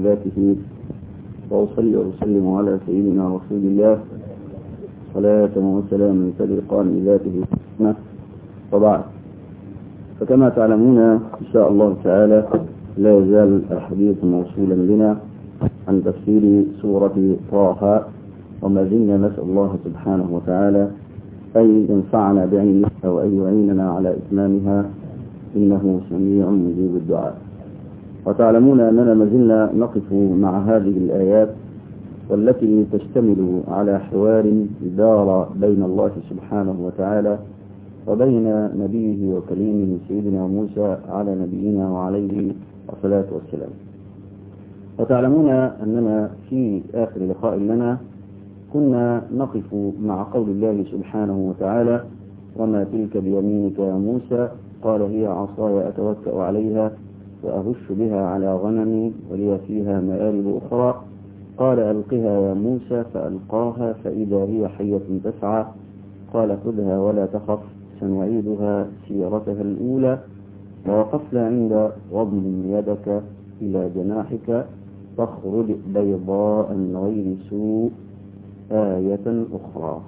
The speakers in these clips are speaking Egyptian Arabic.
ذاته وأصلي وأسلم على سيدنا رسول الله صلاة وسلاما تليقان بذاته وبعد فكما تعلمون إن شاء الله تعالى لا يزال الحديث موصولا بنا عن تفسير سورة طه وما زلنا نسأل الله سبحانه وتعالى أن ينفعنا بعلمه وأن يعيننا على إتمامها إنه سميع مجيب الدعاء وتعلمون أننا ما زلنا نقف مع هذه الآيات والتي تشتمل على حوار دار بين الله سبحانه وتعالى وبين نبيه وكليمه سيدنا موسى على نبينا وعليه الصلاة والسلام وتعلمون أننا في آخر لقاء لنا كنا نقف مع قول الله سبحانه وتعالى وما تلك بيمينك يا موسى قال هي عصاي أتوكأ عليها وأهش بها على غنمي ولي فيها مآرب أخرى قال ألقها يا موسى فألقاها فإذا هي حية تسعى قال خذها ولا تخف سنعيدها سيرتها الأولى ووقفنا عند وضم يدك إلى جناحك تخرج بيضاء من غير سوء آية أخرى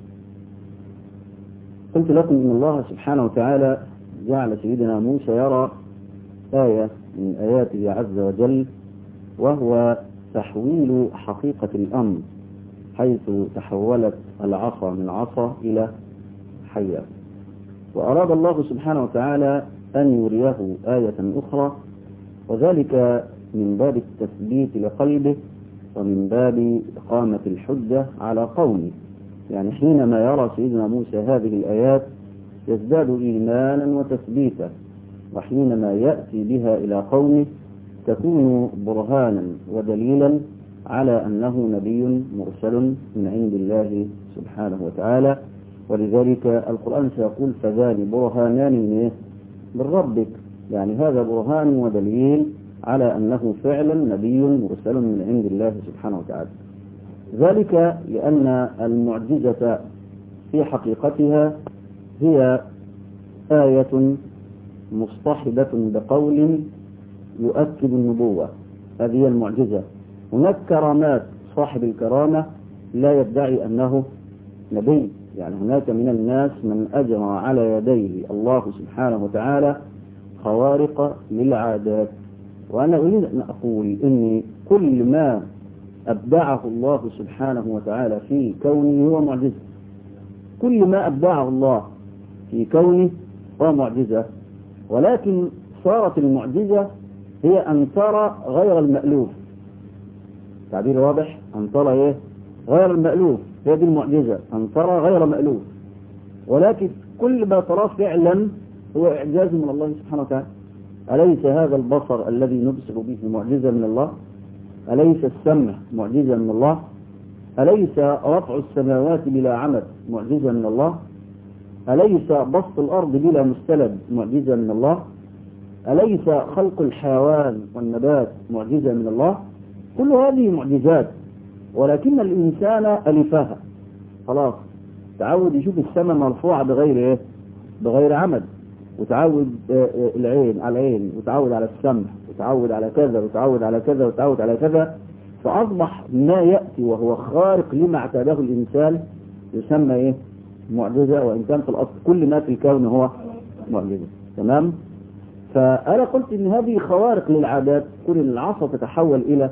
قلت لكم إن الله سبحانه وتعالى جعل سيدنا موسى يرى آية من آياته عز وجل وهو تحويل حقيقة الأمر حيث تحولت العصا من عصا إلى حية وأراد الله سبحانه وتعالى أن يريه آية أخرى وذلك من باب التثبيت لقلبه ومن باب إقامة الحجة على قومه يعني حينما يرى سيدنا موسى هذه الآيات يزداد إيمانا وتثبيتا وحينما يأتي بها إلى قومه تكون برهانا ودليلا على أنه نبي مرسل من عند الله سبحانه وتعالى ولذلك القرآن سيقول فذان برهانان من من ربك يعني هذا برهان ودليل على أنه فعلا نبي مرسل من عند الله سبحانه وتعالى ذلك لأن المعجزة في حقيقتها هي آية مصطحبة بقول يؤكد النبوة هذه هي المعجزة هناك كرامات صاحب الكرامة لا يدعي أنه نبي يعني هناك من الناس من أجرى على يديه الله سبحانه وتعالى خوارق للعادات وأنا أريد أن أقول إن كل ما أبدعه الله سبحانه وتعالى في كونه هو معجزة كل ما أبدعه الله في كونه هو معجزة ولكن صارت المعجزة هي أن ترى غير المألوف تعبير واضح أن ترى إيه غير المألوف هي دي المعجزة أن ترى غير مألوف ولكن كل ما تراه فعلا هو إعجاز من الله سبحانه وتعالى أليس هذا البصر الذي نبصر به معجزة من الله أليس السمع معجزة من الله أليس رفع السماوات بلا عمد معجزة من الله أليس بسط الأرض بلا مستلد معجزة من الله أليس خلق الحيوان والنبات معجزة من الله كل هذه معجزات ولكن الإنسان ألفها خلاص تعود يشوف السماء مرفوعة بغير إيه بغير عمد وتعود العين على العين وتعود على السمع وتعود على كذا وتعود على كذا وتعود على كذا فأصبح ما يأتي وهو خارق لما اعتاده الإنسان يسمى إيه معجزة وإن كان في الأصل كل ما في الكون هو معجزة تمام فأنا قلت إن هذه خوارق للعادات كل العصا تتحول إلى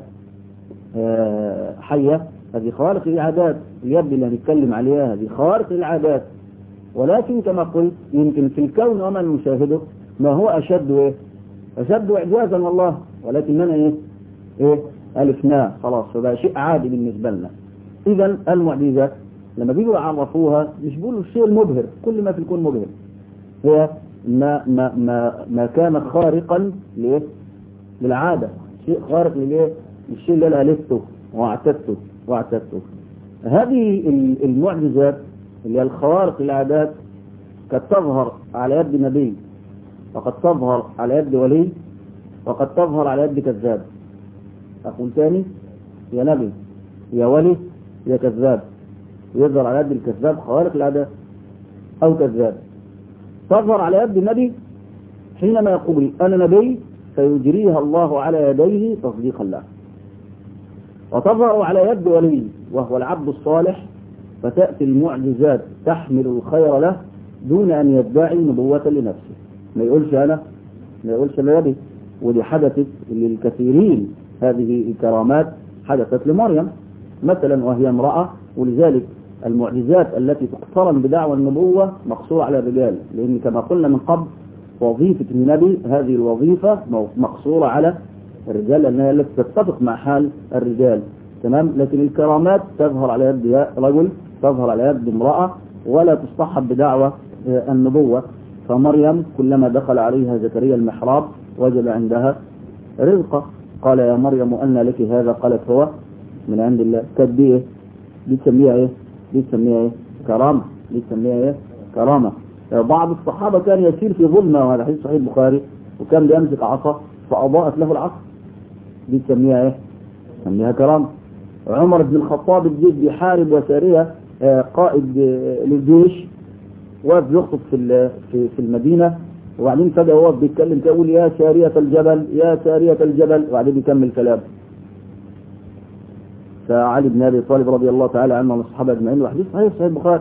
حية هذه خوارق للعادات اليد اللي هنتكلم عليها هذه خوارق للعادات ولكن كما قلت يمكن في الكون ومن نشاهده ما هو أشد إيه أشد إعجازا والله ولكننا إيه إيه ألفناه خلاص فبقى شيء عادي بالنسبة لنا إذا المعجزات لما بيجوا يعرفوها مش بيقولوا الشيء المبهر كل ما في الكون مبهر هي ما ما ما ما كان خارقا لإيه للعادة شيء خارق للإيه الشيء اللي أنا ألفته واعتدته واعتدته هذه المعجزات اللي هي الخوارق للعادات قد تظهر على يد نبي وقد تظهر على يد ولي وقد تظهر على يد كذاب أقول تاني يا نبي يا ولي يا كذاب يظهر على يد الكذاب خوارق العادات أو كذاب تظهر على يد النبي حينما يقول أنا نبي فيجريها الله على يديه تصديقا له وتظهر على يد ولي وهو العبد الصالح فتأتي المعجزات تحمل الخير له دون أن يدعي نبوة لنفسه ما يقولش أنا ما يقولش أنا يدي ودي حدثت للكثيرين هذه الكرامات حدثت لمريم مثلا وهي امرأة ولذلك المعجزات التي تقترن بدعوى النبوة مقصورة على الرجال لأن كما قلنا من قبل وظيفة النبي هذه الوظيفة مقصورة على الرجال لأنها التي تتفق مع حال الرجال تمام لكن الكرامات تظهر على يد رجل تظهر على يد امرأة ولا تصطحب بدعوة النبوة فمريم كلما دخل عليها زكريا المحراب وجد عندها رزقا قال يا مريم أن لك هذا قالت هو من عند الله كانت دي ايه دي تسميها ايه دي تسميها ايه كرامة دي تسميها ايه كرامة بعض الصحابة كان يسير في ظلمة وهذا حديث صحيح البخاري وكان بيمسك عصا فأضاءت له العصا دي تسميها ايه تسميها كرامة عمر بن الخطاب الجيش بيحارب وسارية قائد للجيش واقف يخطب في في في المدينة وبعدين فجأة هو بيتكلم يقول يا سارية الجبل يا سارية الجبل وبعدين بيكمل كلام فعلي بن ابي طالب رضي الله تعالى عنه وعن الصحابه اجمعين وحديث صحيح صحيح البخاري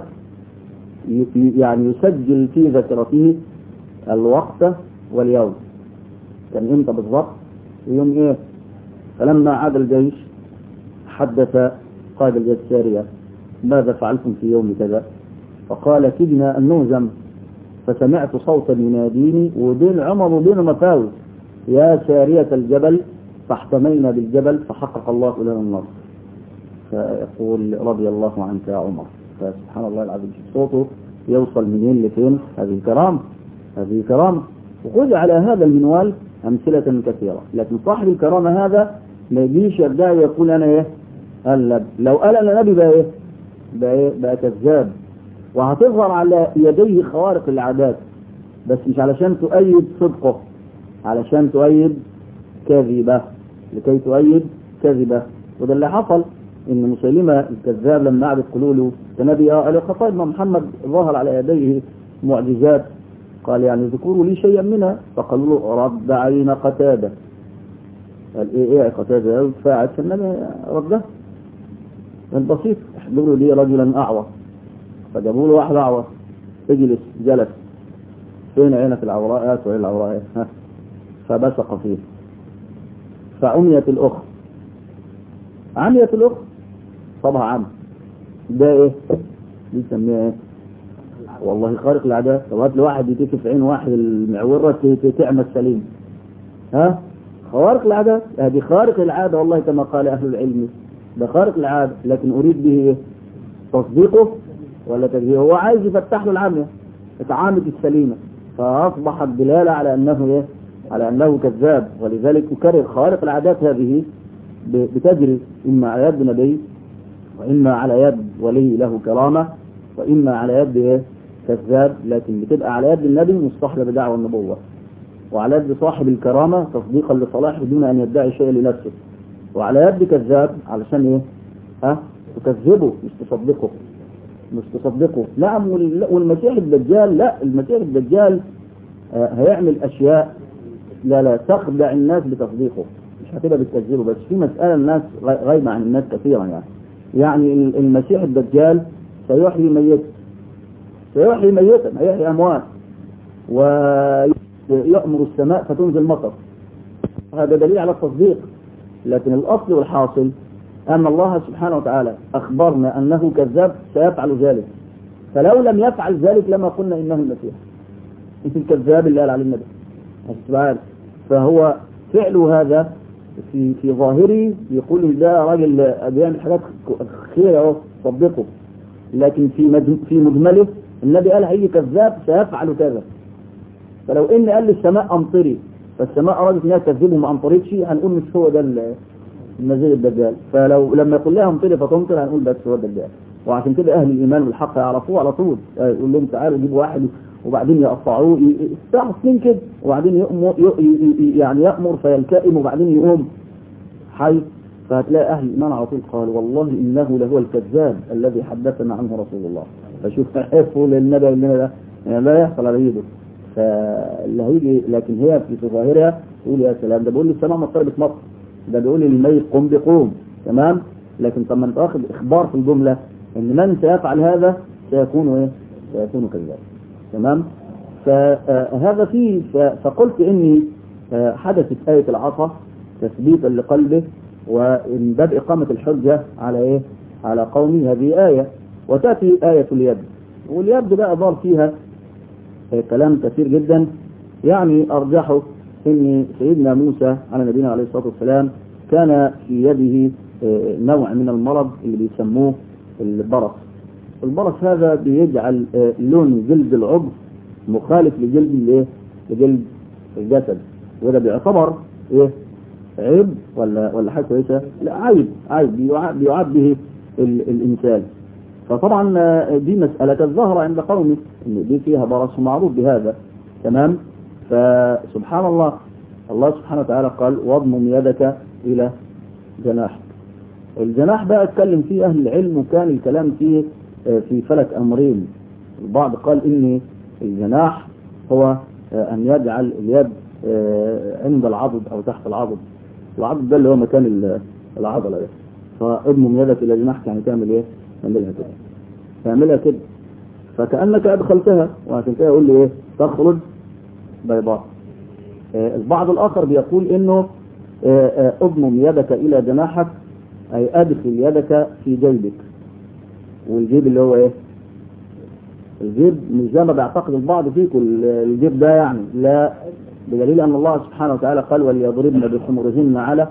يعني يسجل في ذاكرته الوقت واليوم كان امتى بالضبط يوم ايه فلما عاد الجيش حدث قائد الجيش سارية ماذا فعلتم في يوم كذا فقال كدنا أن نهزم فسمعت صوتا يناديني وبين عمر وبين مفاوز يا سارية الجبل فاحتمينا بالجبل فحقق الله لنا النصر فيقول رضي الله عنك يا عمر فسبحان الله العظيم صوته يوصل منين لفين هذه كرامة هذه كرامة وخذ على هذا المنوال أمثلة كثيرة لكن صاحب الكرامة هذا ما يجيش يدعي يقول أنا إيه قال لو قال أنا نبي بقى إيه بقى, إيه؟ بقى كذاب وهتظهر على يديه خوارق العادات بس مش علشان تؤيد صدقه علشان تؤيد كذبة لكي تؤيد كذبة وده اللي حصل ان مسيلمة الكذاب لما قعد يقولوا له كنبي قال طيب ما محمد ظهر على يديه معجزات قال يعني ذكروا لي شيئا منها فقالوا له رد علينا قتادة قال ايه ايه قتادة فاعل فالنبي رده البسيط احضروا لي رجلا اعور فجابوا له واحد اعور اجلس جلس فين عينك العوراء وين العوراء ها فبصق فيه فعميت الاخت عميت الاخت طبعا عم ده ايه دي نسميها ايه والله خارق العادات طب هات لي واحد يتكف عين واحد المعوره تعمل سليم ها خوارق العادات هذه خارق العاده والله كما قال اهل العلم ده خارق العاده لكن اريد به ايه تصديقه ولا تكذيبه هو عايز يفتح له العاميه اتعامت السليمه فاصبحت دلاله على انه ايه على انه كذاب ولذلك اكرر خارق العادات هذه بتجري اما على يد نبي واما على يد ولي له كرامه واما على يد ايه كذاب لكن بتبقى على يد النبي مصطحبه بدعوى النبوه وعلى يد صاحب الكرامه تصديقا لصلاحه دون ان يدعي شيئا لنفسه وعلى يد كذاب علشان ايه ها تكذبه مش تصدقه مش تصدقه نعم والمسيح الدجال لا المسيح الدجال آه هيعمل اشياء لا لا تخدع الناس بتصديقه مش هتبقى بتكذبه بس في مسألة الناس غايبة عن الناس كثيرا يعني يعني المسيح الدجال سيحيي ميتا سيحيي ميتا هيحيي أموات ويأمر السماء فتنزل مطر هذا دليل على التصديق لكن الأصل والحاصل أن الله سبحانه وتعالى أخبرنا أنه كذاب سيفعل ذلك فلو لم يفعل ذلك لما قلنا إنه المسيح انت الكذاب اللي قال عليه النبي سبحانه فهو فعل هذا في في ظاهره يقول ده راجل بيعمل حاجات خير اهو صدقه لكن في في مجمله النبي قال هيجي كذاب سيفعل كذا فلو ان قال للسماء امطري فالسماء ارادت انها تكذبه ما امطرتش هنقول مش هو ده المزيد الدجال فلو لما يقول لها امطري فتمطر هنقول بس هو الدجال وعشان كده اهل الايمان والحق يعرفوه على طول يقول لهم تعالوا جيبوا واحد وبعدين يقطعوه يفتحوا سنين كده وبعدين يأمر يعني يأمر فيلتئم وبعدين يقوم حي فهتلاقي أهل الإيمان على طول قال والله إنه لهو الكذاب الذي حدثنا عنه رسول الله فشوف حفظه للنبي لنا ده يعني لا يحصل على ايده فاللي هيجي لكن هي في ظاهرها تقول يا سلام ده بيقول لي السماء مطر بتمطر ده بيقول لي الميت قم بقوم تمام لكن طب ما انت واخد اخبار في الجمله ان من سيفعل هذا سيكون ايه سيكون كذاب تمام فهذا فيه فقلت اني حدثت آية العصا تثبيتا لقلبه وإن باب إقامة الحجة على إيه؟ على قومه هذه آية وتأتي آية اليد واليد بقى ضار فيها كلام كثير جدا يعني أرجحه إن سيدنا موسى على نبينا عليه الصلاة والسلام كان في يده نوع من المرض اللي بيسموه البرص البرص هذا بيجعل لون جلد العضو مخالف لجلد الايه؟ لجلد الجسد وده بيعتبر ايه؟ عيب ولا ولا حاجه كويسه؟ لا عيب عيب بيعاب, بيعاب به ال الانسان فطبعا دي مسألة كانت ظاهرة عند قومه ان دي فيها برص معروف بهذا تمام فسبحان الله الله سبحانه وتعالى قال واضمم يدك الى جناحك الجناح بقى اتكلم فيه اهل العلم وكان الكلام فيه في فلك امرين البعض قال ان الجناح هو ان يجعل اليد عند العضد او تحت العضد العضد ده اللي هو مكان العضله ده فاضمم يدك الى جناحك يعني تعمل ايه؟ تعملها كده تعملها كده فكانك ادخلتها وعشان كده يقول لي ايه؟ تخرج بيضاء البعض الاخر بيقول انه اضمم يدك الى جناحك اي ادخل يدك في جيبك والجيب اللي هو ايه؟ الجيب مش زي ما بيعتقد البعض فيكم الجيب ده يعني لا بدليل ان الله سبحانه وتعالى قال وليضربن بخمرهن على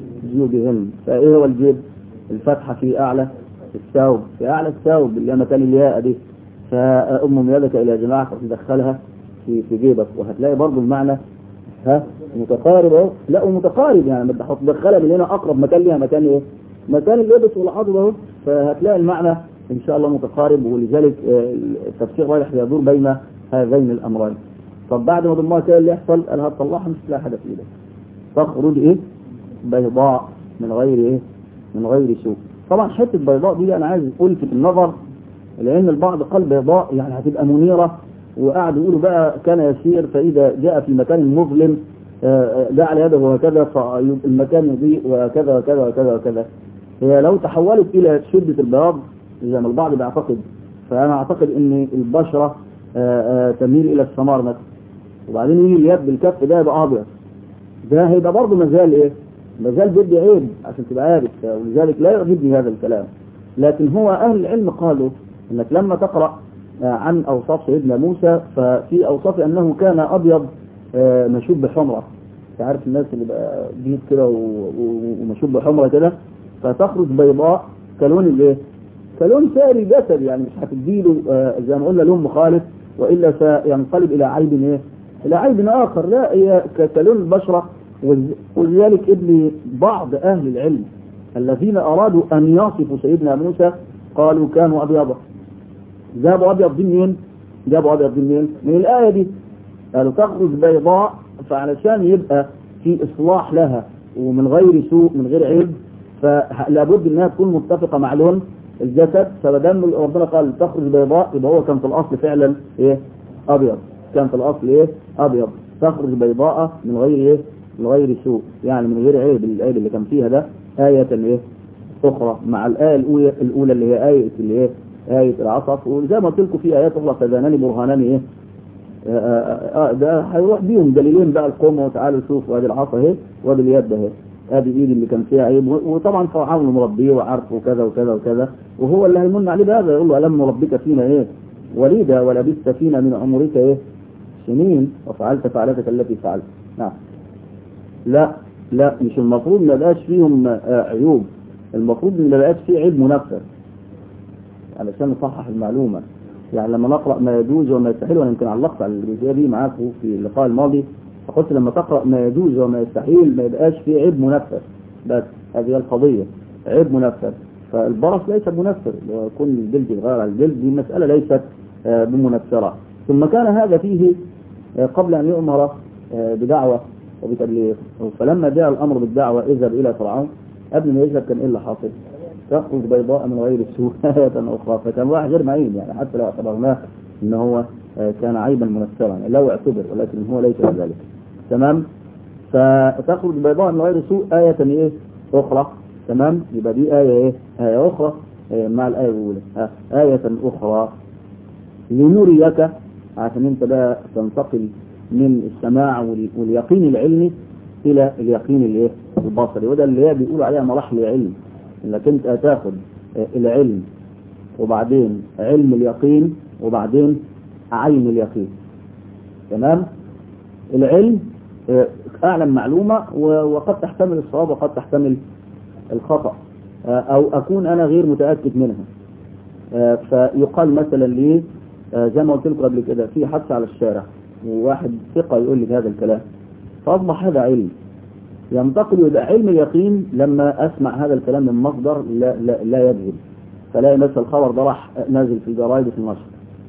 جيوبهن فايه هو الجيب؟ الفتحه في اعلى الثوب في اعلى الثوب اللي هي مكان الياء دي فاضمم يدك الى جناحك وتدخلها في في جيبك وهتلاقي برضه المعنى ها متقارب اهو لا متقارب يعني بدك تدخلها من هنا اقرب مكان ليها مكان ايه؟ مكان اللبس والعضد اهو فهتلاقي المعنى ان شاء الله متقارب ولذلك التفسير رايح يدور بين هذين الامرين طب بعد ما ضمها كده اللي يحصل قال هتطلعها مش تلاقي حاجه في ايدك تخرج ايه بيضاء من غير ايه من غير سوء طبعا حته بيضاء دي انا عايز الفت النظر لان البعض قال بيضاء يعني هتبقى منيره وقعدوا يقولوا بقى كان يسير فاذا جاء في مكان مظلم جعل يده هكذا فالمكان يضيء وكذا وكذا وكذا وكذا هي لو تحولت الى شده البياض زي ما البعض بيعتقد فانا اعتقد ان البشره تميل الى السمار مثلا وبعدين يجي اليد بالكف ده يبقى ابيض ده هيبقى برضه مازال ايه؟ مازال بدي عيب عشان تبقى عارف ولذلك لا يعجبني هذا الكلام لكن هو اهل العلم قالوا انك لما تقرا عن اوصاف سيدنا موسى ففي اوصاف انه كان ابيض مشوب بحمره عارف الناس اللي بقى بيض كده ومشوب بحمره كده فتخرج بيضاء كلون الايه؟ كلون سائر الجسد يعني مش هتديله زي ما قلنا لون مخالف والا سينقلب الى عيب ايه؟ الى عيب اخر لا هي كلون البشره ولذلك ابن بعض اهل العلم الذين ارادوا ان يصفوا سيدنا موسى قالوا كانوا ابيضا جابوا ابيض دي منين؟ جابوا ابيض دي منين؟ من الايه دي قالوا تخرج بيضاء فعلشان يبقى في اصلاح لها ومن غير سوء من غير عيب فلابد انها تكون متفقه مع لون الجسد فمادام ربنا قال تخرج بيضاء يبقى هو كان في الاصل فعلا ايه؟ ابيض كان في الاصل ايه؟ ابيض تخرج بيضاء من غير ايه؟ من غير سوء يعني من غير عيب العيب اللي كان فيها ده آية ايه؟ أخرى مع الآية الأولى الأولى اللي هي آية اللي هي آية العصف وزي ما قلت لكم في آيات أخرى فذانان برهانان إيه؟ آه آه ده هيروح بيهم دليلين بقى القوم وتعالوا شوفوا ادي العصا اهي وادي اليد اهي ادي ايد اللي كان فيها عيب وطبعا فرعون مربيه وعارفه وكذا وكذا وكذا وهو اللي هيمن عليه بهذا يقول له الم نربك فينا ايه وليدا ولبثت فينا من عمرك ايه سنين وفعلت فعلتك التي فعلت نعم لا لا مش المفروض ما بقاش فيهم آه عيوب المفروض ان ما بقاش فيه عيب منفر علشان نصحح المعلومه يعني لما نقرأ ما يجوز وما يستحيل وأنا يمكن علقت على الجزئية دي معاكم في اللقاء الماضي فقلت لما تقرأ ما يجوز وما يستحيل ما يبقاش فيه عيب منفر بس هذه هي القضية عيب منفر فالبرص ليس منفر وكل الجلد يتغير على الجلد دي مسألة ليست بمنفرة ثم كان هذا فيه قبل أن يؤمر بدعوة وبتبليغ فلما جاء الأمر بالدعوة اذهب إلى فرعون قبل ما يذهب كان إيه اللي حاصل؟ تخرج بيضاء من غير سوء آية أخرى فكان واحد غير معين يعني حتى لو اعتبرناه ان هو كان عيبا منفرا لو اعتبر ولكن هو ليس كذلك تمام فتخرج بيضاء من غير سوء آية ايه أخرى تمام يبقى دي آية إيه آية أخرى آية مع الآية الأولى آه. آية أخرى لنريك عشان أنت بقى تنتقل من السماع وال- واليقين العلمي إلى اليقين الإيه البصري وده اللي هي بيقولوا عليها مراحل العلم انك انت هتاخد آه، العلم وبعدين علم اليقين وبعدين عين اليقين تمام العلم آه، اعلم معلومة و- وقد تحتمل الصواب وقد تحتمل الخطأ آه، او اكون انا غير متأكد منها آه، فيقال مثلا لي آه، زي ما قلت لكم قبل كده في حادثة على الشارع وواحد ثقة يقول لي هذا الكلام فاصبح هذا علم ينتقل إلى علم اليقين لما أسمع هذا الكلام من مصدر لا, لا, لا يكذب فلاقي مثل الخبر ده راح نازل في الجرايد في النشر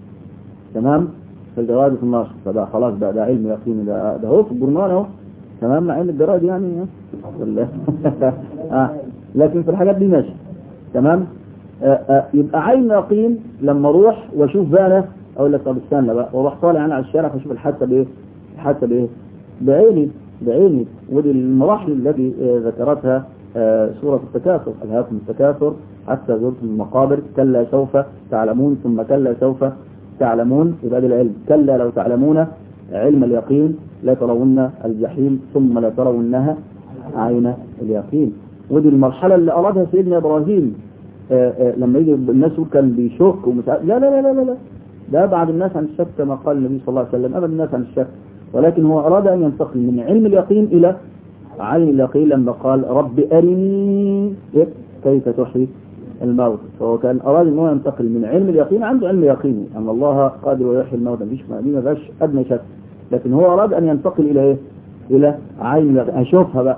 تمام في الجرايد في النشر فده خلاص ده, ده علم يقين ده, ده هو في الجرنان اهو تمام مع ان الجرايد يعني ولا آه. لكن في الحاجات دي ماشي تمام آه آه يبقى عين يقين لما اروح واشوف بقى انا اقول لك طب استنى بقى واروح طالع انا على الشارع فاشوف الحادثه بايه الحادثه بايه بعيني بعيني ودي المراحل التي آه، ذكرتها آه، سورة التكاثر ألهاكم التكاثر حتى زرتم المقابر كلا سوف تعلمون ثم كلا سوف تعلمون يبقى ده العلم كلا لو تعلمون علم اليقين لا ترون الجحيم ثم لا ترونها عين اليقين ودي المرحلة اللي أرادها سيدنا إبراهيم آه، آه، لما يجي الناس يقول كان بيشك ومش عارف- لا لا لا لا لا ده أبعد الناس عن الشك كما قال النبي صلى الله عليه وسلم أبعد الناس عن الشك ولكن هو أراد أن ينتقل من علم اليقين إلى عين اليقين لما قال رب أرني إيه؟ كيف تحيي الموت فهو كان أراد أن هو ينتقل من علم اليقين عنده علم يقيني أن الله قادر ويحيي الموت مفيش دي ما فيهاش أدنى شك لكن هو أراد أن ينتقل إلى إيه؟ إلى عين اليقين أشوفها بقى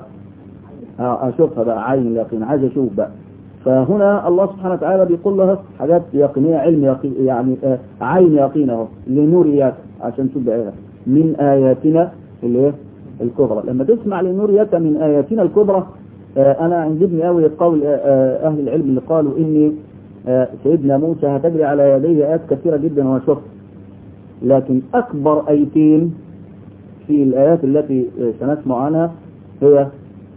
آه، أشوفها بقى عين اليقين عايز أشوف بقى فهنا الله سبحانه وتعالى بيقول له حاجات يقينية علم يقين يعني آه، عين يقين اهو لنريك عشان تشوف بعينك من آياتنا اللي هي الكبرى لما تسمع لنريك من آياتنا الكبرى آه، أنا عجبني قوي قول آه، آه، أهل العلم اللي قالوا إن آه، سيدنا موسى هتجري على يديه آيات كثيرة جدا وشفت لكن أكبر آيتين في الآيات التي آه، سنسمع عنها هي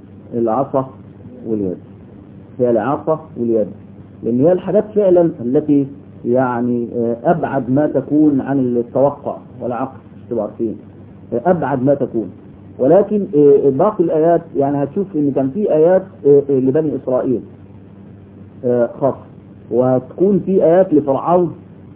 العصا واليد هي العصا واليد لأن هي الحاجات فعلا التي يعني آه، أبعد ما تكون عن التوقع والعقل مش تبقوا عارفين آه، أبعد ما تكون ولكن آه، باقي الآيات يعني هتشوف إن كان في آيات آه، آه، لبني إسرائيل آه، خاصة وهتكون في آيات لفرعون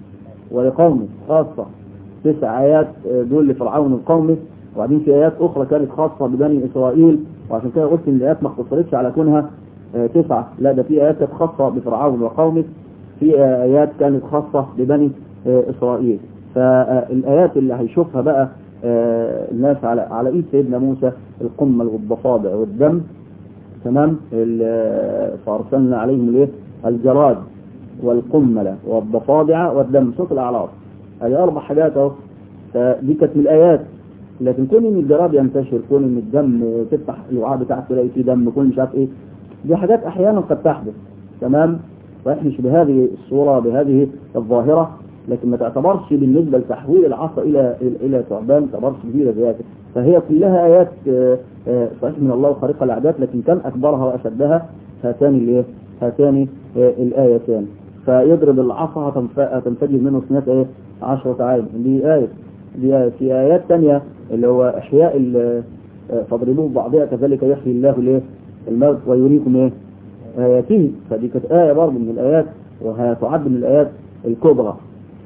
ولقومه خاصة تسع آيات آه، دول لفرعون وقومه وبعدين في آيات أخرى كانت خاصة ببني إسرائيل وعشان كده قلت إن الآيات ما اختصرتش على كونها آه، تسعة لا ده في آيات كانت خاصة بفرعون وقومه في آه، آيات كانت خاصة ببني آه، إسرائيل فالآيات اللي هيشوفها بقى آه، الناس على على إيد سيدنا موسى القمل والضفادع والدم تمام ال- فأرسلنا عليهم الايه الجراد والقملة والضفادع والدم صوت الأعراض هذه أربع حاجات أهو فدي كانت من الآيات لكن كون إن الجراد ينتشر كون إن الدم تفتح الوعاء بتاعك تلاقي فيه دم كون مش عارف إيه دي حاجات أحيانا قد تحدث تمام صحيح مش بهذه الصورة بهذه الظاهرة لكن ما تعتبرش بالنسبة لتحويل العصا إلى إلى إلى ثعبان ما تعتبرش كبيرة زي فهي كلها آيات آه، آه، صحيح من الله خارقة الأعداد لكن كان أكبرها وأشدها هاتان الإيه؟ هاتان آه، الآيتان فيضرب العصا هتنف- هتنفجر منه اثنات إيه؟ عشرة عين دي آية دي آية في آيات تانية اللي هو إحياء ال- آه، فاضربوه بعضها كذلك يحيي الله الإيه؟ الموت ويريكم إيه؟ آياته فدي كانت آية برضه من الآيات وهتعد من الآيات الكبرى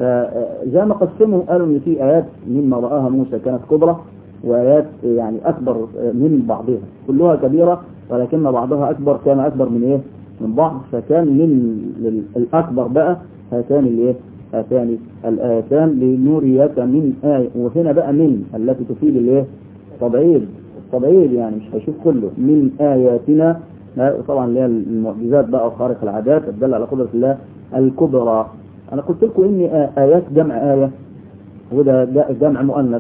فزي ما قسموا قالوا ان في ايات مما رآها موسى كانت كبرى وايات يعني اكبر من بعضها كلها كبيرة ولكن بعضها اكبر كان اكبر من ايه من بعض فكان من الاكبر بقى هاتان الايه هاتان الايتان لنريك من آية وهنا بقى من التي تفيد الايه تبعيد التبعيد يعني مش هيشوف كله من آياتنا طبعا اللي هي المعجزات بقى وخارق العادات الدالة على قدرة الله الكبرى انا قلت لكم ان ايات جمع آية وده ج- جمع مؤنث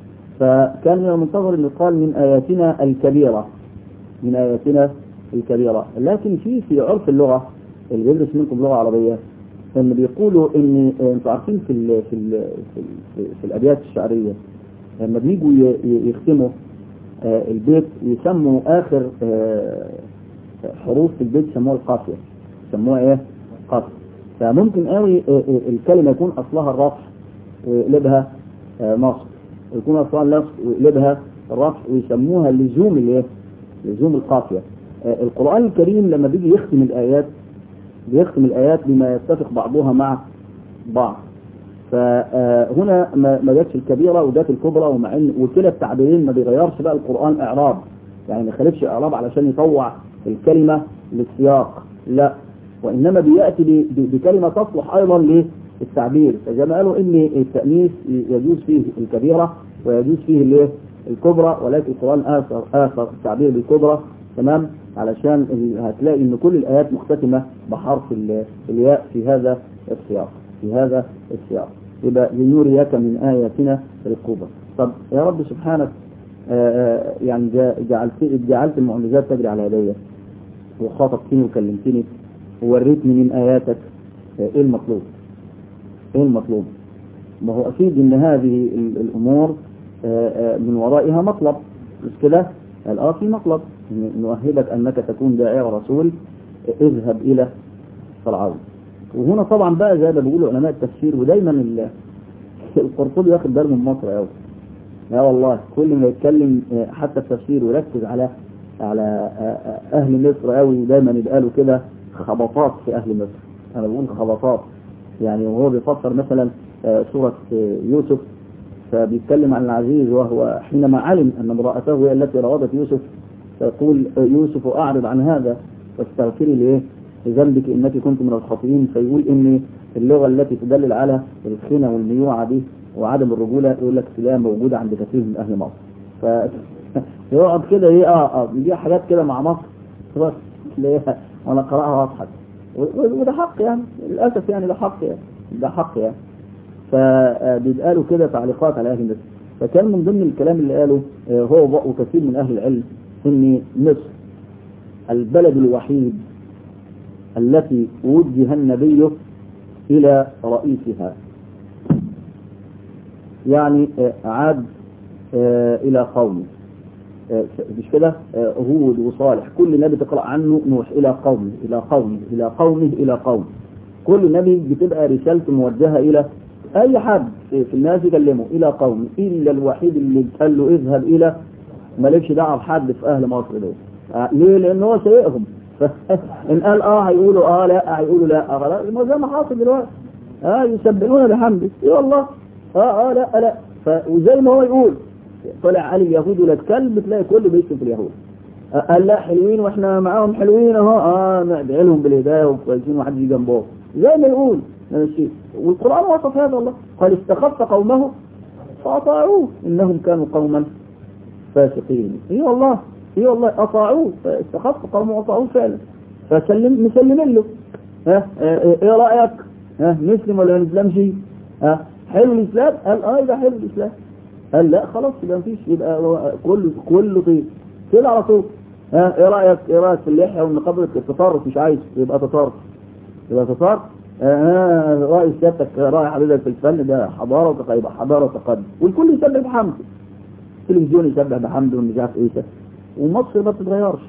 فكان من المنتظر ان يقال من اياتنا الكبيرة من اياتنا الكبيرة لكن في في عرف اللغة اللي بيدرس منكم لغة عربية ان بيقولوا ان انتوا عارفين في ال في ال في, ال في الابيات الشعرية لما بيجوا ي- ي- يختموا آه، البيت يسموا اخر آه، حروف في البيت سموها القافية سموها ايه قافية فممكن قوي الكلمة يكون اصلها الرفع ويقلبها نصب يكون اصلها النصب ويقلبها الرفع ويسموها لزوم الايه لزوم القافية القرآن الكريم لما بيجي يختم الآيات بيختم الآيات بما يتفق بعضها مع بعض فهنا ما جاتش الكبيرة وجات الكبرى ومع ان وكلا التعبيرين ما بيغيرش بقى القرآن إعراب يعني ما يخالفش إعراب علشان يطوع الكلمة للسياق لا وإنما بيأتي بكلمة تصلح أيضا للتعبير فزي ما قالوا إن التأنيث يجوز فيه الكبيرة ويجوز فيه الايه الكبرى ولكن القرآن آثر آثر التعبير بالكبرى تمام علشان هتلاقي ان كل الايات مختتمة بحرف الياء في هذا السياق في هذا السياق يبقى لنريك من آياتنا الكبرى طب يا رب سبحانك آآ يعني جعلت جعلت المعجزات تجري على يدي وخاطبتني وكلمتني ووريتني من آياتك ايه المطلوب ايه المطلوب ما هو اكيد ان هذه الامور من ورائها مطلب مش كده قال اه في مطلب نؤهلك انك تكون داعية رسول اذهب الى فرعون وهنا طبعا بقى زي ما بيقولوا علماء التفسير ودايما القرطبي واخد باله من مصر قوي لا والله كل ما يتكلم حتى التفسير ويركز على على اهل مصر قوي ودايما يبقى له كده خبطات في اهل مصر انا بقول خبطات يعني وهو بيفسر مثلا سورة يوسف فبيتكلم عن العزيز وهو حينما علم أن امرأته هي التي راودت يوسف فيقول يوسف أعرض عن هذا واستغفري لإيه لذنبك إنك كنت من الخاطئين فيقول إن اللغة التي تدلل على الخنة والميوعة دي وعدم الرجولة يقول لك تلاقيها موجودة عند كثير من أهل مصر فيقعد كده إيه آه آه بيجي حاجات كده مع مصر خلاص تلاقيها وأنا قرأها وأضحك وده حق يعني للأسف يعني ده حق يعني ده حق يعني فبيتقالوا كده تعليقات على أهل مصر فكان من ضمن الكلام اللي قاله هو وكثير من أهل العلم إن مصر البلد الوحيد التي وجه النبي إلى رئيسها يعني عاد إلى قومه مش كده هود وصالح كل نبي تقرأ عنه نوح إلى قومه إلى قومه إلى قومه إلى قومه كل نبي بتبقى رسالته موجهة إلى أي حد في الناس يكلمه إلى قومه إلا الوحيد اللي قال له اذهب إلى مالكش دعوة بحد في أهل مصر دول ليه؟ لأن هو سيئهم إن قال آه هيقولوا آه لا هيقولوا لا آه لا زي ما حاصل دلوقتي آه يسبحون بحمده إيه والله آه آه لا لا وزي ما هو يقول طلع علي اليهود ولاد كلب تلاقي كله بيكتب في اليهود قال لا حلوين واحنا معاهم حلوين اهو اه ندعي لهم بالهدايه وكويسين وحد يجي جنبهم زي ما يقول الشيء والقران وصف هذا الله قال استخف قومه فاطاعوه انهم كانوا قوما فاسقين اي والله اي والله اطاعوه فاستخف قومه واطاعوه فعلا فسلم مسلمين له ها ايه رايك ها نسلم ولا ما نسلمش ها حلو الاسلام قال اه يبقى حلو الاسلام قال لا خلاص يبقى مفيش يبقى كله كله طيب كده على طول ها ايه رايك ايه رايك في اللحيه والنقاب التطرف مش عايز يبقى تطرف يبقى تطرف آه رأي سيادتك رأي حضرتك في الفن ده حضارة وتقيبة حضارة وتقدم والكل يسبح بحمده التلفزيون يسبح بحمده ومش عارف ايه ومصر ما بتتغيرش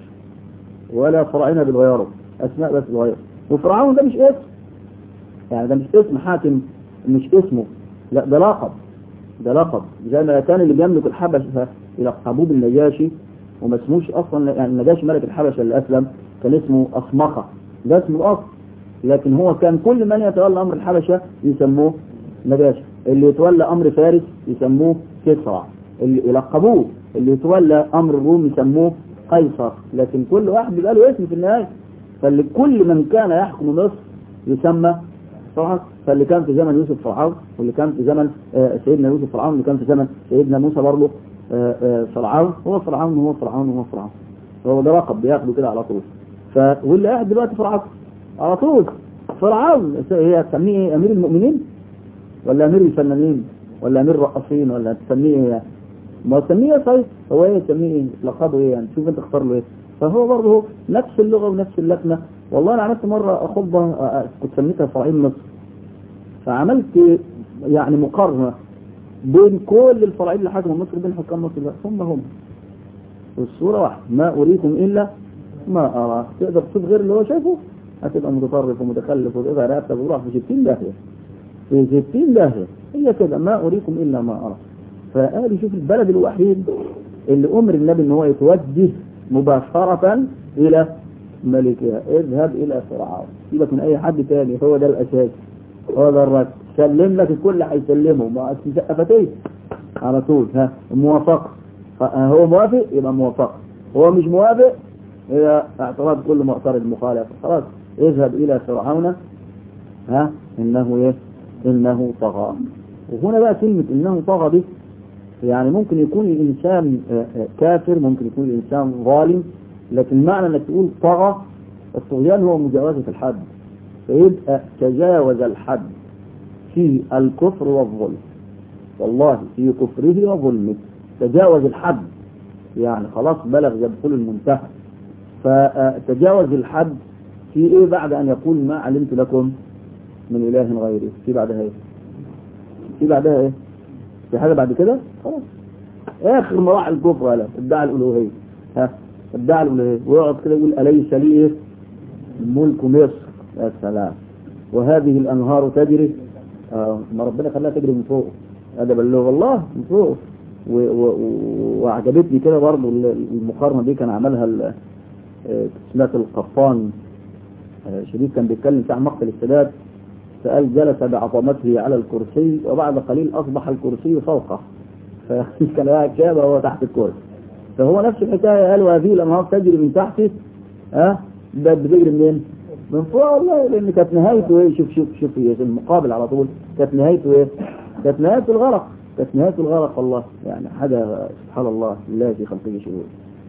ولا فراعنة بيتغيروا اسماء بس بتتغير وفرعون ده مش اسم يعني ده مش اسم حاكم مش اسمه لا ده لقب ده لقب زي ما كان اللي بيملك الحبشة يلقبوه بالنجاشي وما اسموش اصلا يعني النجاشي ملك الحبشة اللي اسلم كان اسمه اصمخة ده اسمه الاصل لكن هو كان كل من يتولى امر الحبشة يسموه نجاشي اللي يتولى امر فارس يسموه كسرى اللي يلقبوه اللي يتولى امر الروم يسموه قيصر لكن كل واحد بيبقى له اسم في النهاية فاللي كل من كان يحكم مصر يسمى فرعون فاللي كان في زمن يوسف فرعون واللي كان في زمن سيدنا يوسف فرعون واللي كان في زمن سيدنا موسى برضه فرعون هو فرعون وهو فرعون وهو فرعون هو ده لقب بياخده كده على طول ف واللي قاعد دلوقتي فرعون على طول فرعون هي تسميه ايه امير المؤمنين ولا امير الفنانين ولا امير الرقاصين ولا تسميه ايه ما تسميه ايه صحيح هو ايه تسميه ايه لقبه ايه يعني شوف انت اختار له ايه فهو برضه نفس اللغه ونفس اللكنه والله انا عملت مره خطبه كنت سميتها فرعين مصر فعملت يعني مقارنه بين كل الفرعين اللي حكموا مصر بين حكام مصر هم هم الصوره واحده ما اريكم الا ما أرى تقدر تشوف غير اللي هو شايفه هتبقى متطرف ومتخلف وتقطع رقبتك وتروح في 60 داهية في 60 داهية هي كده ما أريكم إلا ما أرى فقال شوف البلد الوحيد اللي أمر النبي إن هو يتوجه مباشرة إلى ملكها اذهب إلى فرعون سيبك من أي حد تاني هو ده الأساس هو ده الرد سلم لك الكل هيسلمه ما سقفتين على طول ها موافقة هو موافق يبقى موافقة هو مش موافق إلى اعتراض كل معترض مخالف خلاص اذهب إلى فرعون ها إنه إيه إنه طغى وهنا بقى كلمة إنه طغى دي يعني ممكن يكون الإنسان كافر ممكن يكون الإنسان ظالم لكن معنى أنك تقول طغى الطغيان هو مجاوزة الحد فيبقى تجاوز الحد في الكفر والظلم والله في كفره وظلمه تجاوز الحد يعني خلاص بلغ يدخل المنتهى فتجاوز الحد في ايه بعد ان يقول ما علمت لكم من اله غيري في بعدها ايه في بعدها ايه في حاجه بعد كده خلاص اخر مراحل الكفر لا ادعى الالوهيه ها ادعى الالوهيه ويقعد كده يقول اليس لي ايه ملك مصر يا سلام وهذه الانهار تجري آه ما ربنا خلاها تجري من فوق هذا بلغ والله من فوق وعجبتني كده برضه المقارنه دي كان عملها سمعت القطان شريف كان بيتكلم عن مقتل السادات فقال جلس بعظمته على الكرسي وبعد قليل اصبح الكرسي فوقه فكان قاعد كده وهو تحت الكرسي فهو نفس الحكايه قال وهذه الانهار تجري من تحته ها ده بتجري منين؟ من فوق والله لان كانت نهايته ايه شوف شوف شوف في المقابل على طول كانت نهايته ايه؟ كانت نهايته الغرق كانت نهاية الغرق والله يعني حاجة سبحان الله لا في خلقه شهور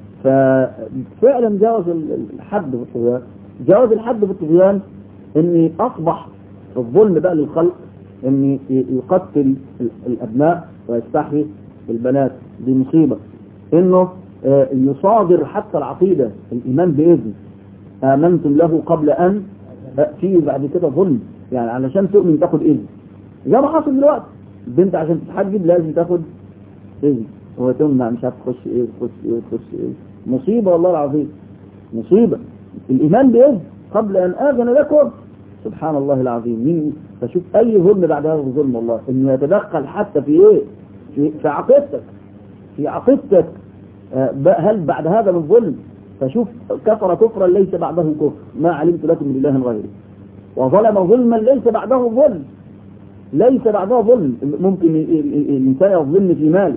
ففعلا جاوز الحد في الطغيان جاوز الحد في الطغيان ان اصبح الظلم بقى للخلق ان يقتل الابناء ويستحيي البنات دي مصيبة انه يصادر حتى العقيدة الايمان باذن امنتم له قبل ان في بعد كده ظلم يعني علشان تؤمن تاخد اذن زي ما حصل دلوقتي البنت عشان تتحجب لازم تاخد اذن وتمنع مش عارف تخش ايه تخش ايه تخش ايه مصيبة والله العظيم مصيبة الإيمان بإذن قبل أن آذن لكم سبحان الله العظيم مين فشوف أي ظلم بعد هذا الظلم والله إنه يتدخل حتى في إيه في, في عقيدتك في عقيدتك آه هل بعد هذا من ظلم فشوف كفر كفرا ليس بعده كفر ما علمت لكم من إله غيري وظلم ظلما ليس بعده ظلم ليس بعدها ظلم ممكن الإنسان يظلمني في مالي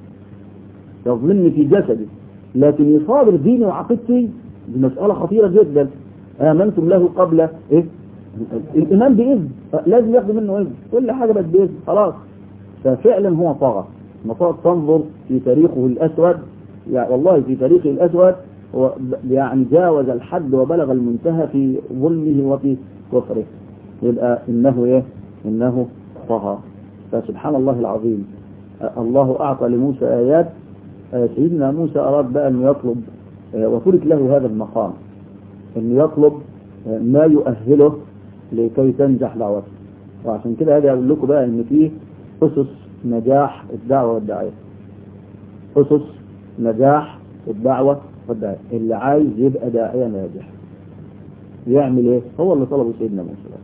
يظلمني في جسدي لكن يصادر ديني وعقيدتي دي مسألة خطيرة جدا آمنتم له قبل إيه الإيمان بإذن لازم ياخد منه إذن كل حاجة بس بإذن خلاص ففعلا هو طغى مطاط تنظر في تاريخه الأسود يعني والله في تاريخه الأسود هو يعني جاوز الحد وبلغ المنتهى في ظلمه وفي كفره يبقى إنه إيه إنه طغى فسبحان الله العظيم الله أعطى لموسى آيات سيدنا موسى أراد بقى أن يطلب وترك له هذا المقام أن يطلب ما يؤهله لكي تنجح دعوته وعشان كده هذا أقول لكم بقى أن فيه أسس نجاح الدعوة والدعاية أسس نجاح الدعوة والدعاية اللي عايز يبقى داعية ناجح يعمل ايه هو اللي طلبه سيدنا موسى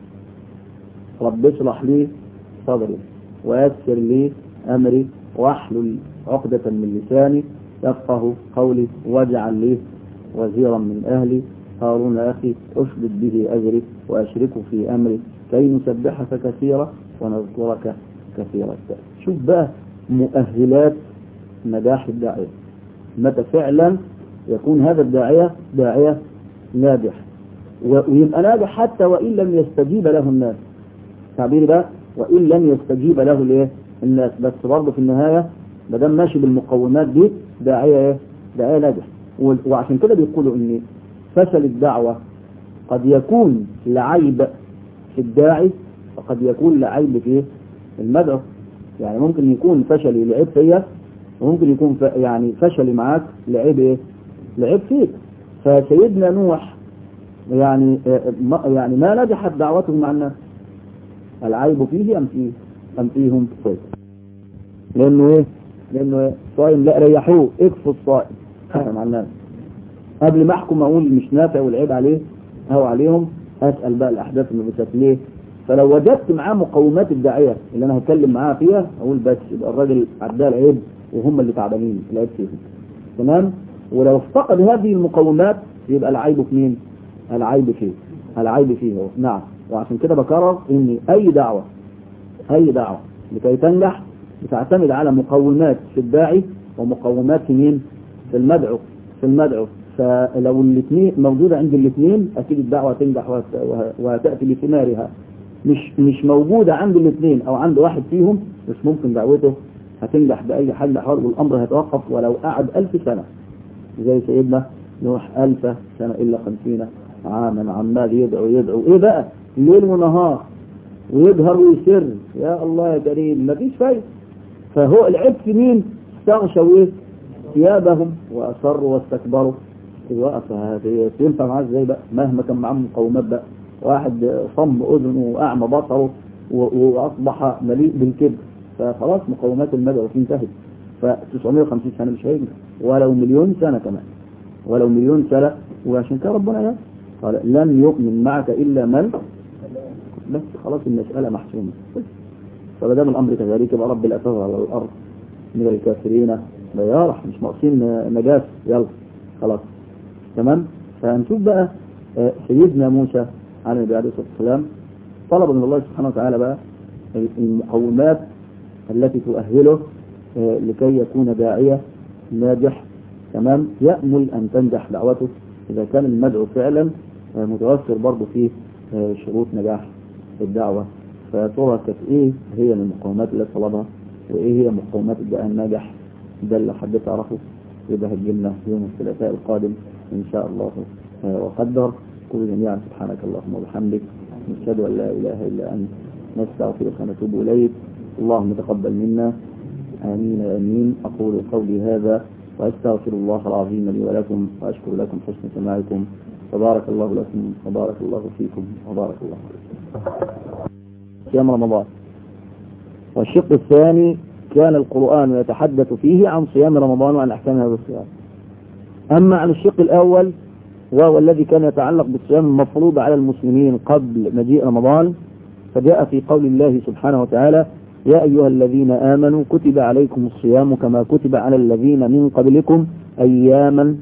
رب اشرح لي صدري ويسر لي أمري واحلل عقدة من لساني يفقه قولي واجعل لي وزيرا من أهلي هارون أخي أشدد به أجري وأشركه في أمري كي نسبحك كثيرا ونذكرك كثيرا شوف بقى مؤهلات نجاح الداعية متى فعلا يكون هذا الداعية داعية ناجح ويبقى ناجح حتى وإن لم يستجيب له الناس تعبير ده وإن لم يستجيب له الايه الناس بس برضه في النهاية ما دام ماشي بالمقومات دي داعية ايه داعية ناجح وعشان كده بيقولوا ان فشل الدعوة قد يكون لعيب في الداعي وقد يكون لعيب في المدعو يعني ممكن يكون فشلي لعيب فيا وممكن يكون ف... يعني فشلي معاك لعيب ايه لعيب فيك فسيدنا نوح يعني ما يعني ما نجحت دعوته مع الناس العيب فيه ام فيه ام فيهم طيب لانه ايه لانه صائم لا ريحوه اكفوا الصائم مع الناس قبل ما احكم اقول مش نافع والعيب عليه او عليهم اسال بقى الاحداث المبثات ليه فلو وجدت معاه مقومات الداعيه اللي انا هتكلم معاه فيها اقول بس يبقى الراجل عداه العيب وهم اللي تعبانين العيب فيهم تمام ولو افتقد هذه المقومات يبقى العيب في مين العيب فيه العيب فيه هو نعم وعشان كده بكرر ان اي دعوه اي دعوه لكي تنجح بتعتمد على مقومات في الداعي ومقومات في مين في المدعو في المدعو فلو الاثنين موجوده عند الاثنين اكيد الدعوه تنجح وهت- وهتاتي بثمارها مش مش موجوده عند الاثنين او عند واحد فيهم مش ممكن دعوته هتنجح باي حال من الاحوال والامر هيتوقف ولو قعد ألف سنه زي سيدنا نوح ألف سنه الا خمسين عاما عمال يدعو يدعو ايه بقى ليل ونهار ويجهر ويسر يا الله يا كريم مفيش فايده فهو العيب في مين استغشوا ايه ثيابهم واصروا واستكبروا وقف هذه تنفع معاه ازاي بقى مهما كان معاه مقومات بقى واحد صم اذنه واعمى بصره و- واصبح مليء بالكبر فخلاص مقومات المدعو فيه انتهت ف 950 سنه مش هينجح ولو مليون سنه كمان ولو مليون سنه وعشان كده ربنا يقول قال لن يؤمن معك الا من بس خلاص المساله محسومه بس. فما دام الامر كذلك يبقى رب الافاق على الارض من الكافرين لا يرح مش ناقصين نجاة يلا خلاص تمام فهنشوف بقى آه، سيدنا موسى عليه النبي عليه الصلاه والسلام طلب من الله سبحانه وتعالى بقى المقومات التي تؤهله آه، لكي يكون داعية ناجح تمام يأمل أن تنجح دعوته إذا كان المدعو فعلا آه، متوفر برضه فيه آه، شروط نجاح الدعوة فترى كانت إيه هي المقومات اللي طلبها وإيه هي مقومات الدعاء الناجح ده اللي حد تعرفه يبقى هتجيلنا يوم الثلاثاء القادم إن شاء الله آه، وقدر كل جميعا سبحانك اللهم وبحمدك نشهد أن لا إله إلا أنت نستغفرك ونتوب إليك اللهم تقبل منا آمين آمين أقول قولي هذا وأستغفر الله العظيم لي ولكم وأشكر لكم حسن سماعكم وبارك الله لكم وبارك الله فيكم وبارك الله عليكم صيام رمضان والشق الثاني كان القرآن يتحدث فيه عن صيام رمضان وعن أحكام هذا الصيام أما عن الشق الأول وهو الذي كان يتعلق بالصيام المفروض على المسلمين قبل مجيء رمضان فجاء في قول الله سبحانه وتعالى يا أيها الذين آمنوا كتب عليكم الصيام كما كتب على الذين من قبلكم أياما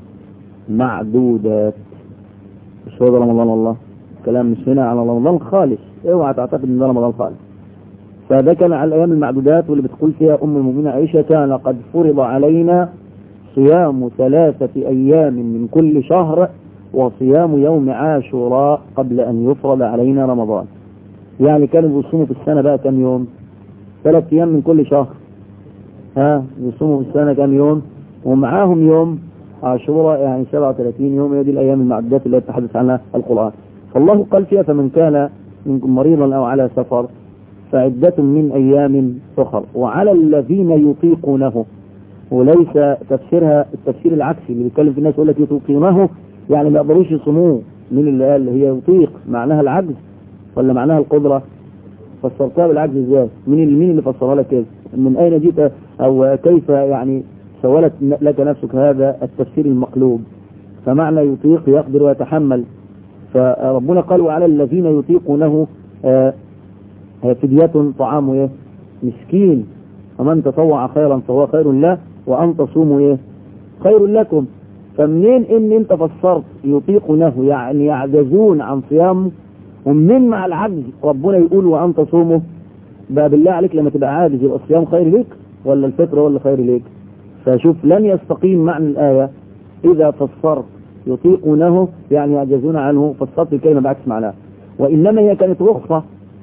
معدودات مش هو ده رمضان والله كلام مش هنا على رمضان خالص اوعى تعتقد ان ده رمضان خالص فده كان على الايام المعدودات واللي بتقول فيها ام المؤمنين عائشه كان قد فرض علينا صيام ثلاثة أيام من كل شهر وصيام يوم عاشوراء قبل أن يفرض علينا رمضان يعني كانوا بيصوموا في السنة بقى كم يوم ثلاث أيام من كل شهر ها بيصوموا في السنة كم يوم ومعاهم يوم عاشوراء يعني 37 يوم هي دي الأيام المعدودات اللي يتحدث عنها القرآن فالله قال فيها فمن كان منكم مريضا أو على سفر فعدة من أيام أخر وعلى الذين يطيقونه وليس تفسيرها التفسير العكسي اللي بيتكلم في الناس يقول لك يطيقونه يعني ما يقدروش يصوموه مين اللي قال هي يطيق معناها العجز ولا معناها القدرة فسرتها بالعجز ازاي مين اللي مين اللي فسرها لك كده من اين جئت او كيف يعني سولت لك نفسك هذا التفسير المقلوب فمعنى يطيق يقدر ويتحمل فربنا قال وعلى الذين يطيقونه آه فدية طعام ايه مسكين ومن تطوع خيرا فهو خير له وان تصوموا ايه خير لكم فمنين ان انت فسرت يطيقونه يعني يعجزون عن صيامه ومنين مع العجز ربنا يقول وان تصوموا بقى بالله عليك لما تبقى عاجز يبقى الصيام خير لك ولا الفطر ولا خير لك فشوف لن يستقيم معنى الآية إذا فسرت يطيقونه يعني يعجزون عنه فسرت الكلمة بعكس معناها وإنما هي كانت رخصة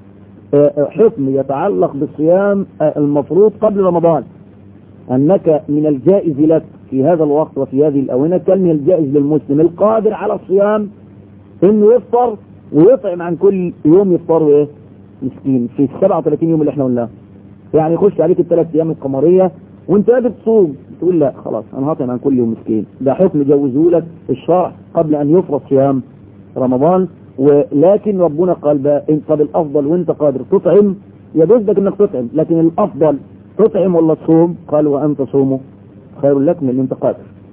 حكم يتعلق بالصيام المفروض قبل رمضان أنك من الجائز لك في هذا الوقت وفي هذه الأونة كان من الجائز للمسلم القادر على الصيام إنه يفطر ويطعم عن كل يوم يفطر إيه مسكين في ال 37 يوم اللي احنا قلناه يعني يخش عليك الثلاث أيام القمرية وانت قادر تصوم تقول لا خلاص أنا هطعم عن كل يوم مسكين ده حكم جوزه لك الشرع قبل أن يفرض صيام رمضان ولكن ربنا قال بقى انت طب الافضل وانت قادر تطعم يجوز لك انك تطعم لكن الافضل تطعم ولا تصوم قال وان تصوموا خير لك من ان انت قادر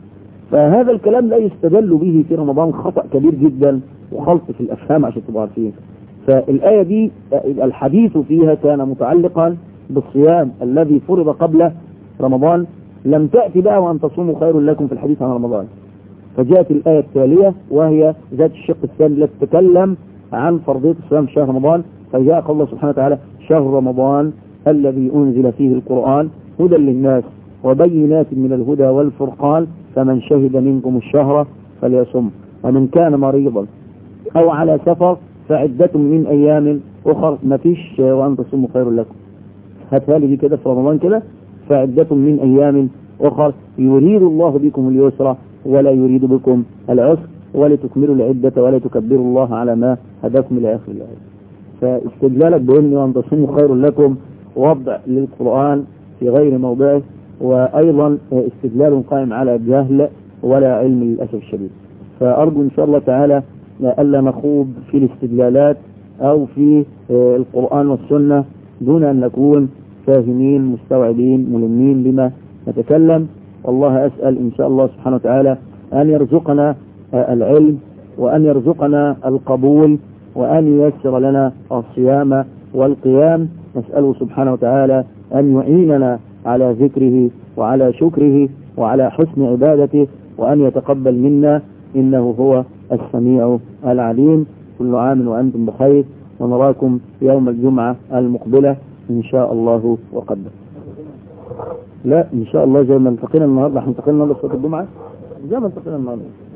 فهذا الكلام لا يستدل به في رمضان خطأ كبير جدا وخلط في الأفهام عشان تبقوا عارفين فالآية دي الحديث فيها كان متعلقا بالصيام الذي فرض قبل رمضان لم تأتي بقى وأن تصوموا خير لكم في الحديث عن رمضان فجاءت الآية التالية وهي ذات الشق الثاني التي تتكلم عن فرضية الصيام في شهر رمضان فجاء قال الله سبحانه وتعالى شهر رمضان الذي أنزل فيه القرآن هدى للناس وبينات من الهدى والفرقان فمن شهد منكم الشهر فليصم ومن كان مريضا أو على سفر فعدة من أيام أخر ما فيش وأن تصوموا خير لكم هاتها لي دي كده في رمضان كده فعدة من أيام أخر يريد الله بكم اليسر ولا يريد بكم العسر ولتكملوا العدة ولا تكبروا الله على ما هداكم إلى آخر الآية فاستدلالك بأن وأن تصوموا خير لكم وضع للقرآن في غير موضعه وأيضا استدلال قائم على جهل ولا علم للأسف الشديد فأرجو إن شاء الله تعالى ألا نخوض في الاستدلالات أو في القرآن والسنة دون أن نكون فاهمين مستوعبين ملمين بما نتكلم والله أسأل إن شاء الله سبحانه وتعالى أن يرزقنا العلم وأن يرزقنا القبول وأن ييسر لنا الصيام والقيام نسأله سبحانه وتعالى أن يعيننا على ذكره وعلى شكره وعلى حسن عبادته وأن يتقبل منا إنه هو السميع العليم كل عام وأنتم بخير ونراكم يوم الجمعة المقبلة إن شاء الله وقدر لا إن شاء الله زي ما انتقلنا النهاردة هننتقلنا النهاردة في الجمعة زي ما انتقلنا النهاردة